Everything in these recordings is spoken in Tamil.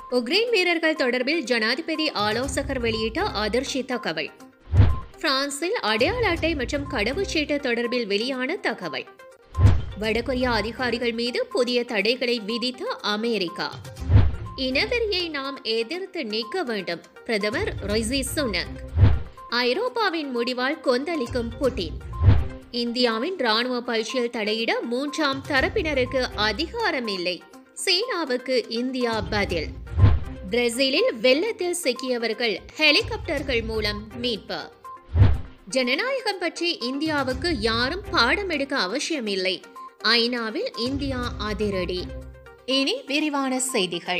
உக்ரைன் வீரர்கள் தொடர்பில் ஜனாதிபதி ஆலோசகர் வெளியிட்ட அதிர்ச்சி தகவல் பிரான்சில் அடையாள அட்டை மற்றும் கடவுச்சீட்டு தொடர்பில் வெளியான தகவல் வடகொரியா அதிகாரிகள் மீது புதிய தடைகளை விதித்த அமெரிக்கா இனவெறியை நாம் எதிர்த்து நிற்க வேண்டும் பிரதமர் ரிஷி சுனக் ஐரோப்பாவின் முடிவால் கொந்தளிக்கும் புட்டின் இந்தியாவின் ராணுவ பயிற்சியில் தலையிட மூன்றாம் தரப்பினருக்கு அதிகாரம் இல்லை சீனாவுக்கு இந்தியா பதில் பிரேசிலில் வெள்ளத்தில் சிக்கியவர்கள் ஹெலிகாப்டர்கள் மூலம் மீட்பு ஜனநாயகம் பற்றி இந்தியாவுக்கு யாரும் பாடம் எடுக்க அவசியமில்லை ஐநாவில் இந்தியா அதிரடி இனி விரிவான செய்திகள்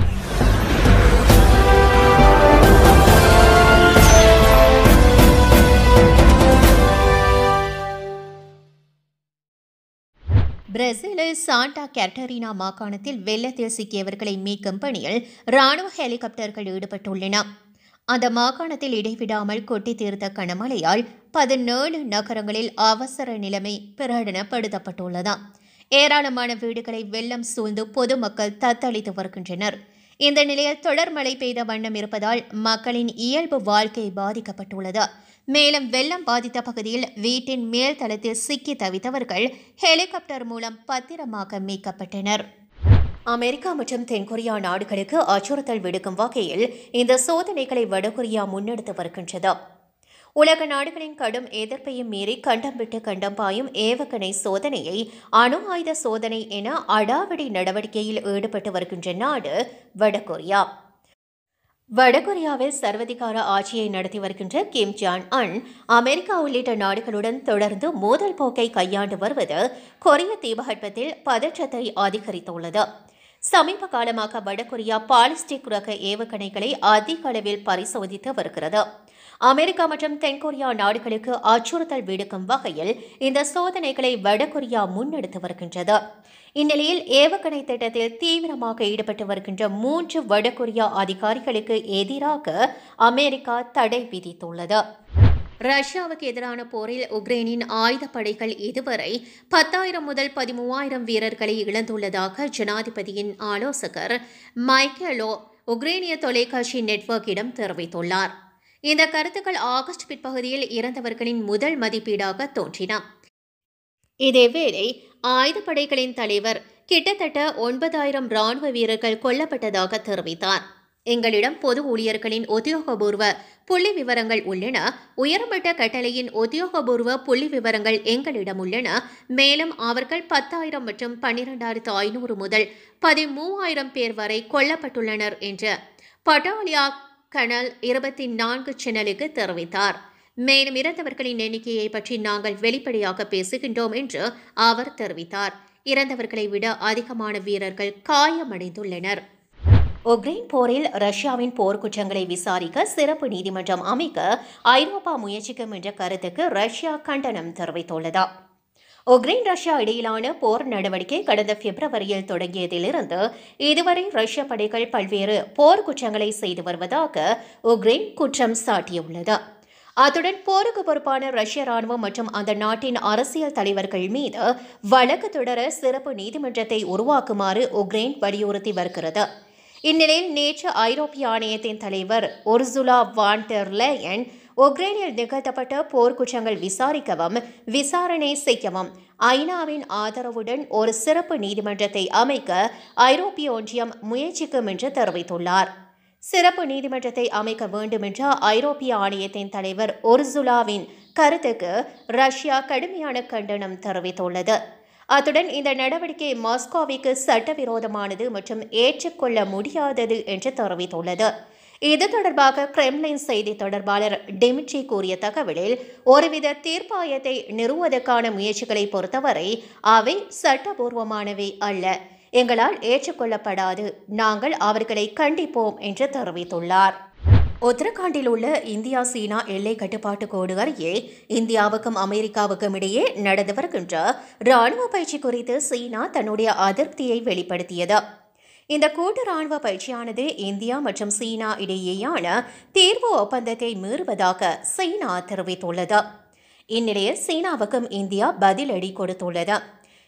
பிரேசிலில் சாண்டா கேட்டரினா மாகாணத்தில் வெள்ளத்தில் சிக்கியவர்களை மீட்கும் பணியில் ராணுவ ஹெலிகாப்டர்கள் ஈடுபட்டுள்ளன அந்த மாகாணத்தில் இடைவிடாமல் கொட்டி தீர்த்த கனமழையால் பதினேழு நகரங்களில் அவசர நிலைமை பிரகடனப்படுத்தப்பட்டுள்ளது ஏராளமான வீடுகளை வெள்ளம் சூழ்ந்து பொதுமக்கள் தத்தளித்து வருகின்றனர் இந்த நிலையில் தொடர் மழை பெய்த வண்ணம் இருப்பதால் மக்களின் இயல்பு வாழ்க்கை பாதிக்கப்பட்டுள்ளது மேலும் வெள்ளம் பாதித்த பகுதியில் வீட்டின் மேல் தளத்தில் சிக்கி தவித்தவர்கள் ஹெலிகாப்டர் மூலம் பத்திரமாக மீட்கப்பட்டனர் அமெரிக்கா மற்றும் தென்கொரியா நாடுகளுக்கு அச்சுறுத்தல் விடுக்கும் வகையில் இந்த சோதனைகளை வடகொரியா முன்னெடுத்து வருகின்றது உலக நாடுகளின் கடும் எதிர்ப்பையும் மீறி கண்டம் விட்டு கண்டம் பாயும் ஏவுகணை சோதனையை அணு ஆயுத சோதனை என அடாவடி நடவடிக்கையில் ஈடுபட்டு வருகின்ற நாடு வடகொரியா வடகொரியாவில் சர்வதிகார ஆட்சியை நடத்தி வருகின்ற கிம் ஜான் அன் அமெரிக்கா உள்ளிட்ட நாடுகளுடன் தொடர்ந்து மோதல் போக்கை கையாண்டு வருவது கொரிய தீபகற்பத்தில் பதற்றத்தை அதிகரித்துள்ளது சமீப காலமாக வடகொரியா பாலிஸ்டிக் ரக ஏவுகணைகளை அதிக அளவில் பரிசோதித்து வருகிறது அமெரிக்கா மற்றும் தென்கொரியா நாடுகளுக்கு அச்சுறுத்தல் விடுக்கும் வகையில் இந்த சோதனைகளை வடகொரியா முன்னெடுத்து வருகின்றது இந்நிலையில் ஏவுகணை திட்டத்தில் தீவிரமாக ஈடுபட்டு வருகின்ற மூன்று வடகொரியா அதிகாரிகளுக்கு எதிராக அமெரிக்கா தடை விதித்துள்ளது ரஷ்யாவுக்கு எதிரான போரில் உக்ரைனின் ஆயுதப்படைகள் இதுவரை பத்தாயிரம் முதல் பதிமூவாயிரம் வீரர்களை இழந்துள்ளதாக ஜனாதிபதியின் ஆலோசகர் மைக்கேலோ உக்ரைனிய தொலைக்காட்சி நெட்வொர்க்கிடம் தெரிவித்துள்ளார் இந்த கருத்துக்கள் ஆகஸ்ட் பிற்பகுதியில் இறந்தவர்களின் முதல் மதிப்பீடாக தோன்றின இதேவேளை ஆயுதப்படைகளின் தலைவர் கிட்டத்தட்ட ஒன்பதாயிரம் ராணுவ வீரர்கள் கொல்லப்பட்டதாக தெரிவித்தார் எங்களிடம் பொது ஊழியர்களின் உத்தியோகபூர்வ புள்ளி விவரங்கள் உள்ளன உயர்மட்ட கட்டளையின் உத்தியோகபூர்வ புள்ளி விவரங்கள் எங்களிடம் உள்ளன மேலும் அவர்கள் பத்தாயிரம் மற்றும் பன்னிரெண்டாயிரத்து ஐநூறு முதல் பதிமூவாயிரம் பேர் வரை கொல்லப்பட்டுள்ளனர் என்று பட்டாலியா கனல் இருபத்தி நான்கு சேனலுக்கு தெரிவித்தார் மேலும் இறந்தவர்களின் எண்ணிக்கையை பற்றி நாங்கள் வெளிப்படையாக பேசுகின்றோம் என்று அவர் தெரிவித்தார் இறந்தவர்களை விட அதிகமான வீரர்கள் காயமடைந்துள்ளனர் உக்ரைன் போரில் ரஷ்யாவின் போர்க்குற்றங்களை விசாரிக்க சிறப்பு நீதிமன்றம் அமைக்க ஐரோப்பா முயற்சிக்கும் என்ற கருத்துக்கு ரஷ்யா கண்டனம் தெரிவித்துள்ளது உக்ரைன் ரஷ்யா இடையிலான போர் நடவடிக்கை கடந்த பிப்ரவரியில் தொடங்கியதிலிருந்து இதுவரை ரஷ்ய படைகள் பல்வேறு போர் குற்றங்களை செய்து வருவதாக உக்ரைன் குற்றம் சாட்டியுள்ளது அத்துடன் போருக்கு பொறுப்பான ரஷ்ய ராணுவம் மற்றும் அந்த நாட்டின் அரசியல் தலைவர்கள் மீது வழக்கு தொடர சிறப்பு நீதிமன்றத்தை உருவாக்குமாறு உக்ரைன் வலியுறுத்தி வருகிறது இந்நிலையில் நேற்று ஐரோப்பிய ஆணையத்தின் தலைவர் ஒர்சுலா வான் டெர் லேயன் உக்ரைனில் நிகழ்த்தப்பட்ட போர்க்குற்றங்கள் விசாரிக்கவும் விசாரணை செய்யவும் ஐநாவின் ஆதரவுடன் ஒரு சிறப்பு நீதிமன்றத்தை அமைக்க ஐரோப்பிய ஒன்றியம் முயற்சிக்கும் என்று தெரிவித்துள்ளார் சிறப்பு நீதிமன்றத்தை அமைக்க வேண்டும் என்ற ஐரோப்பிய ஆணையத்தின் தலைவர் ஒர்சுலாவின் கருத்துக்கு ரஷ்யா கடுமையான கண்டனம் தெரிவித்துள்ளது அத்துடன் இந்த நடவடிக்கை மாஸ்கோவிற்கு சட்டவிரோதமானது மற்றும் ஏற்றுக்கொள்ள முடியாதது என்று தெரிவித்துள்ளது இது தொடர்பாக கிரெம்லின் செய்தி தொடர்பாளர் டிமிட்ரி கூறிய தகவலில் ஒருவித தீர்ப்பாயத்தை நிறுவுவதற்கான முயற்சிகளை பொறுத்தவரை அவை சட்டபூர்வமானவை அல்ல எங்களால் ஏற்றுக்கொள்ளப்படாது நாங்கள் அவர்களை கண்டிப்போம் என்று தெரிவித்துள்ளார் உத்தரகாண்டில் உள்ள இந்தியா சீனா எல்லை கட்டுப்பாட்டு கோடு அருகே இந்தியாவுக்கும் அமெரிக்காவுக்கும் இடையே நடந்து வருகின்ற ராணுவ பயிற்சி குறித்து சீனா தன்னுடைய அதிருப்தியை வெளிப்படுத்தியது இந்த கூட்டு ராணுவ பயிற்சியானது இந்தியா மற்றும் சீனா இடையேயான தீர்வு ஒப்பந்தத்தை மீறுவதாக சீனா தெரிவித்துள்ளது இந்நிலையில் சீனாவுக்கும் இந்தியா பதிலடி கொடுத்துள்ளது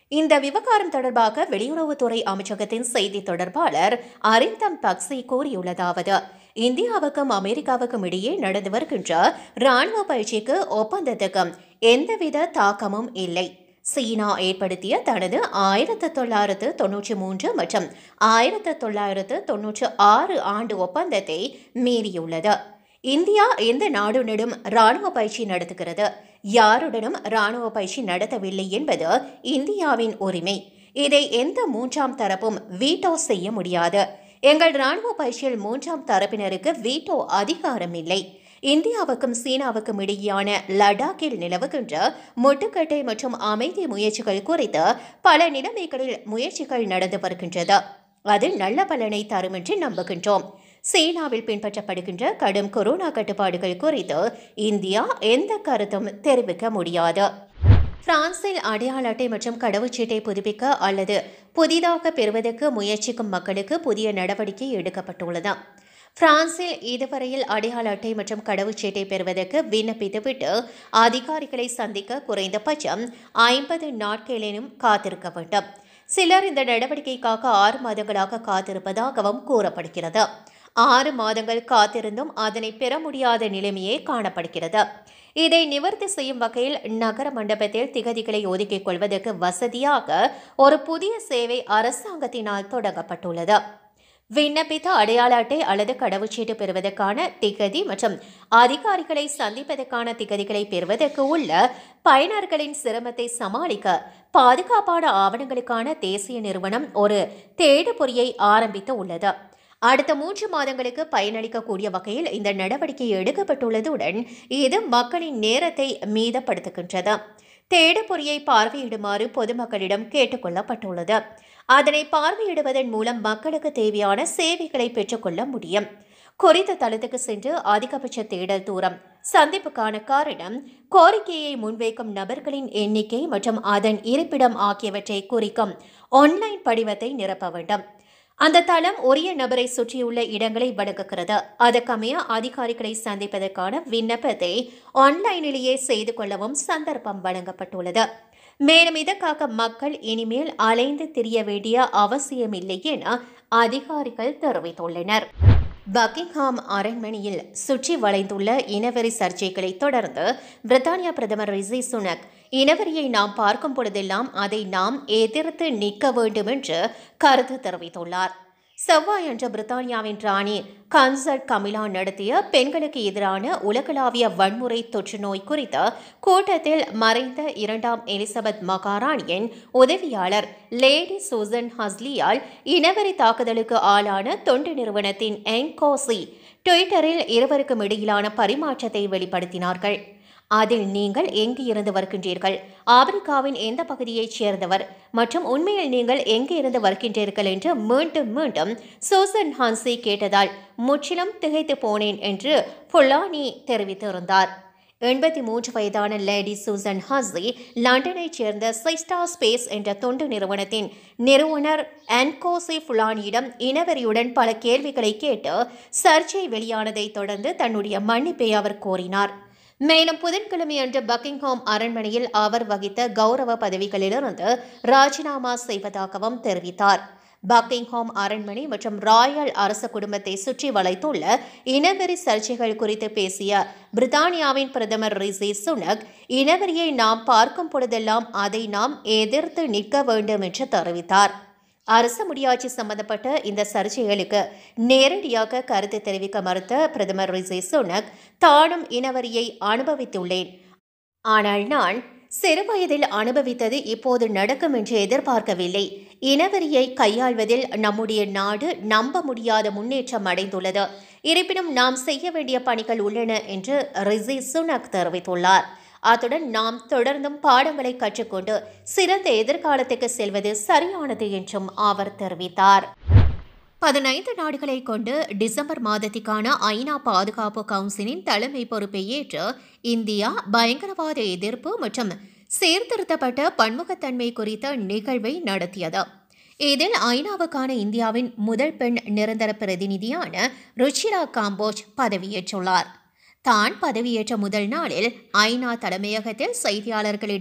இந்த விவகாரம் தொடர்பாக வெளியுறவுத்துறை அமைச்சகத்தின் செய்தி தொடர்பாளர் அரிந்தம் பக்சி கூறியுள்ளதாவது இந்தியாவுக்கும் அமெரிக்காவுக்கும் இடையே நடந்து வருகின்ற ராணுவ பயிற்சிக்கு ஒப்பந்தத்துக்கும் எந்தவித தாக்கமும் இல்லை சீனா ஏற்படுத்திய தனது ஆயிரத்து தொள்ளாயிரத்து தொன்னூற்றி மூன்று மற்றும் ஆயிரத்து தொள்ளாயிரத்து தொன்னூற்றி ஆறு ஆண்டு ஒப்பந்தத்தை மீறியுள்ளது இந்தியா எந்த நாடுடனும் ராணுவ பயிற்சி நடத்துகிறது யாருடனும் ராணுவ பயிற்சி நடத்தவில்லை என்பது இந்தியாவின் உரிமை இதை எந்த மூன்றாம் தரப்பும் வீட்டோ செய்ய முடியாது எங்கள் ராணுவ பயிற்சியில் மூன்றாம் தரப்பினருக்கு வீட்டோ அதிகாரம் இல்லை இந்தியாவுக்கும் சீனாவுக்கும் இடையேயான லடாக்கில் நிலவுகின்ற முட்டுக்கட்டை மற்றும் அமைதி முயற்சிகள் குறித்து பல நிலைமைகளில் முயற்சிகள் நடந்து வருகின்றது அது நல்ல பலனை தரும் என்று நம்புகின்றோம் சீனாவில் பின்பற்றப்படுகின்ற கடும் கொரோனா கட்டுப்பாடுகள் குறித்து இந்தியா எந்த கருத்தும் தெரிவிக்க முடியாது பிரான்சில் அடையாள அட்டை மற்றும் கடவுச்சீட்டை புதுப்பிக்க அல்லது புதிதாக பெறுவதற்கு முயற்சிக்கும் மக்களுக்கு புதிய நடவடிக்கை எடுக்கப்பட்டுள்ளது பிரான்சில் இதுவரையில் அடையாள அட்டை மற்றும் கடவுச்சீட்டை பெறுவதற்கு விண்ணப்பித்துவிட்டு அதிகாரிகளை சந்திக்க குறைந்தபட்சம் ஐம்பது நாட்களேனும் காத்திருக்க வேண்டும் சிலர் இந்த நடவடிக்கைக்காக ஆறு மாதங்களாக காத்திருப்பதாகவும் கூறப்படுகிறது ஆறு மாதங்கள் காத்திருந்தும் அதனை பெற முடியாத நிலைமையே காணப்படுகிறது இதை நிவர்த்தி செய்யும் வகையில் நகர மண்டபத்தில் திகதிகளை ஒதுக்கிக் கொள்வதற்கு வசதியாக ஒரு புதிய சேவை அரசாங்கத்தினால் தொடங்கப்பட்டுள்ளது விண்ணப்பித்த அடையாள அட்டை அல்லது கடவுச்சீட்டு பெறுவதற்கான திகதி மற்றும் அதிகாரிகளை சந்திப்பதற்கான திகதிகளை பெறுவதற்கு உள்ள பயனர்களின் சிரமத்தை சமாளிக்க பாதுகாப்பான ஆவணங்களுக்கான தேசிய நிறுவனம் ஒரு தேடுபொறியை ஆரம்பித்து உள்ளது அடுத்த மூன்று மாதங்களுக்கு பயனளிக்கக்கூடிய வகையில் இந்த நடவடிக்கை எடுக்கப்பட்டுள்ளதுடன் இது மக்களின் நேரத்தை மீதப்படுத்துகின்றது தேடுபொறியை பார்வையிடுமாறு பொதுமக்களிடம் கேட்டுக்கொள்ளப்பட்டுள்ளது அதனை பார்வையிடுவதன் மூலம் மக்களுக்கு தேவையான சேவைகளை பெற்றுக்கொள்ள முடியும் குறித்த தளத்துக்கு சென்று அதிகபட்ச தேடல் தூரம் சந்திப்புக்கான காரணம் கோரிக்கையை முன்வைக்கும் நபர்களின் எண்ணிக்கை மற்றும் அதன் இருப்பிடம் ஆகியவற்றை குறிக்கும் ஆன்லைன் படிவத்தை நிரப்ப வேண்டும் அந்த தளம் உரிய நபரை சுற்றியுள்ள இடங்களை வழங்குகிறது அதற்கமைய அதிகாரிகளை சந்திப்பதற்கான விண்ணப்பத்தை ஆன்லைனிலேயே செய்து கொள்ளவும் சந்தர்ப்பம் வழங்கப்பட்டுள்ளது மேலும் இதற்காக மக்கள் இனிமேல் அலைந்து திரிய வேண்டிய அவசியமில்லை என அதிகாரிகள் தெரிவித்துள்ளனர் பக்கிங்ஹாம் அரண்மனையில் சுற்றி வளைந்துள்ள இனவெறி சர்ச்சைகளை தொடர்ந்து பிரித்தானிய பிரதமர் ரிஷி சுனக் இனவெறியை நாம் பார்க்கும் பொழுதெல்லாம் அதை நாம் எதிர்த்து நிற்க வேண்டும் என்று கருத்து தெரிவித்துள்ளார் செவ்வாயன்று பிரித்தானியாவின் ராணி கன்சர்ட் கமிலா நடத்திய பெண்களுக்கு எதிரான உலகளாவிய வன்முறை தொற்று நோய் குறித்த கூட்டத்தில் மறைந்த இரண்டாம் எலிசபெத் மகாராணியின் உதவியாளர் லேடி சூசன் ஹஸ்லியால் இனவெறி தாக்குதலுக்கு ஆளான தொண்டு நிறுவனத்தின் என்கோசி ட்விட்டரில் இருவருக்கும் இடையிலான பரிமாற்றத்தை வெளிப்படுத்தினார்கள் அதில் நீங்கள் எங்கு இருந்து வருகின்றீர்கள் ஆப்பிரிக்காவின் எந்த பகுதியைச் சேர்ந்தவர் மற்றும் உண்மையில் நீங்கள் எங்கு இருந்து வருகின்றீர்கள் என்று மீண்டும் மீண்டும் சூசன் ஹான்சி கேட்டதால் முற்றிலும் திகைத்து போனேன் என்று புல்லானி தெரிவித்திருந்தார் எண்பத்தி மூன்று வயதான லேடி சூசன் ஹாசி லண்டனைச் சேர்ந்த சைஸ்டா ஸ்பேஸ் என்ற தொண்டு நிறுவனத்தின் நிறுவனர் அன்கோசி ஃபுலானியிடம் இனவெறியுடன் பல கேள்விகளை கேட்டு சர்ச்சை வெளியானதை தொடர்ந்து தன்னுடைய மன்னிப்பை அவர் கோரினார் மேலும் புதன்கிழமை அன்று பக்கிங்ஹாம் அரண்மனையில் அவர் வகித்த கௌரவ பதவிகளிலிருந்து ராஜினாமா செய்வதாகவும் தெரிவித்தார் பக்கிங்ஹாம் அரண்மனை மற்றும் ராயல் அரச குடும்பத்தை சுற்றி வளைத்துள்ள இனவெறி சர்ச்சைகள் குறித்து பேசிய பிரித்தானியாவின் பிரதமர் ரிஷி சுனக் இனவெறியை நாம் பார்க்கும் பொழுதெல்லாம் அதை நாம் எதிர்த்து நிற்க வேண்டும் என்று தெரிவித்தார் அரசு முடியாட்சி சம்பந்தப்பட்ட இந்த சர்ச்சைகளுக்கு நேரடியாக கருத்து தெரிவிக்க மறுத்த பிரதமர் ரிஷி சுனக் தானும் இனவரியை அனுபவித்துள்ளேன் ஆனால் நான் சிறுவயதில் அனுபவித்தது இப்போது நடக்கும் என்று எதிர்பார்க்கவில்லை இனவரியை கையாள்வதில் நம்முடைய நாடு நம்ப முடியாத முன்னேற்றம் அடைந்துள்ளது இருப்பினும் நாம் செய்ய வேண்டிய பணிகள் உள்ளன என்று ரிஷி சுனக் தெரிவித்துள்ளார் அத்துடன் நாம் தொடர்ந்தும் பாடங்களை கற்றுக்கொண்டு சிறந்த எதிர்காலத்துக்கு செல்வது சரியானது என்றும் அவர் தெரிவித்தார் பதினைந்து நாடுகளை கொண்டு டிசம்பர் மாதத்திற்கான ஐநா பாதுகாப்பு கவுன்சிலின் தலைமை பொறுப்பை ஏற்று இந்தியா பயங்கரவாத எதிர்ப்பு மற்றும் சீர்திருத்தப்பட்ட பன்முகத்தன்மை குறித்த நிகழ்வை நடத்தியது இதில் ஐநாவுக்கான இந்தியாவின் முதல் பெண் நிரந்தர பிரதிநிதியான ருச்சிரா காம்போஜ் பதவியேற்றுள்ளார் தான் பதவியேற்ற முதல் நாளில் ஐநா தலைமையகத்தில் செய்தியாளர்களிடம்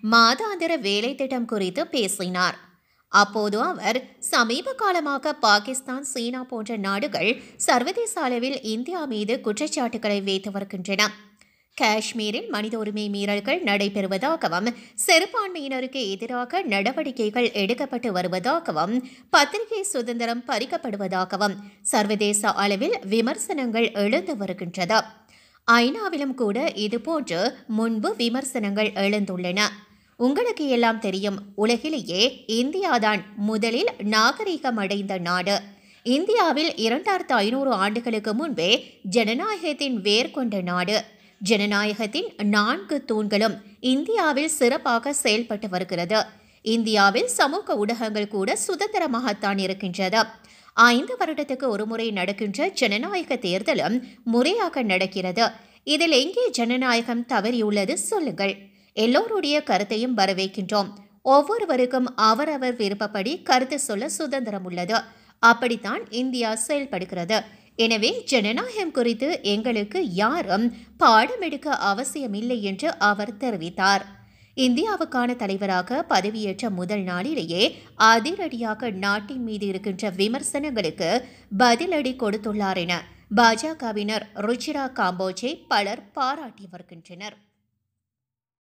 மாதாந்திர வேலை திட்டம் குறித்து பேசினார் அப்போது அவர் சமீப காலமாக பாகிஸ்தான் சீனா போன்ற நாடுகள் சர்வதேச அளவில் இந்தியா மீது குற்றச்சாட்டுகளை வைத்து வருகின்றன காஷ்மீரில் மனித உரிமை மீறல்கள் நடைபெறுவதாகவும் சிறுபான்மையினருக்கு எதிராக நடவடிக்கைகள் எடுக்கப்பட்டு வருவதாகவும் பத்திரிகை சுதந்திரம் பறிக்கப்படுவதாகவும் சர்வதேச அளவில் விமர்சனங்கள் எழுந்து வருகின்றது ஐநாவிலும் கூட இதுபோன்று முன்பு விமர்சனங்கள் எழுந்துள்ளன உங்களுக்கு எல்லாம் தெரியும் உலகிலேயே இந்தியாதான் முதலில் நாகரிகம் அடைந்த நாடு இந்தியாவில் இரண்டாயிரத்து ஐநூறு ஆண்டுகளுக்கு முன்பே ஜனநாயகத்தின் வேர் கொண்ட நாடு ஜனநாயகத்தின் நான்கு தூண்களும் இந்தியாவில் சிறப்பாக செயல்பட்டு வருகிறது இந்தியாவில் சமூக ஊடகங்கள் கூட சுதந்திரமாகத்தான் இருக்கின்றது ஐந்து வருடத்துக்கு ஒருமுறை நடக்கின்ற ஜனநாயக தேர்தலும் முறையாக நடக்கிறது இதில் எங்கே ஜனநாயகம் தவறியுள்ளது சொல்லுங்கள் எல்லோருடைய கருத்தையும் வரவேற்கின்றோம் ஒவ்வொருவருக்கும் அவரவர் விருப்பப்படி கருத்து சொல்ல சுதந்திரம் உள்ளது அப்படித்தான் இந்தியா செயல்படுகிறது எனவே ஜனநாயகம் குறித்து எங்களுக்கு யாரும் பாடம் எடுக்க அவசியமில்லை என்று அவர் தெரிவித்தார் இந்தியாவுக்கான தலைவராக பதவியேற்ற முதல் நாளிலேயே அதிரடியாக நாட்டின் மீது இருக்கின்ற விமர்சனங்களுக்கு பதிலடி கொடுத்துள்ளார் என பாஜகவினர் ருச்சிரா காம்போஜை பலர் பாராட்டி வருகின்றனர்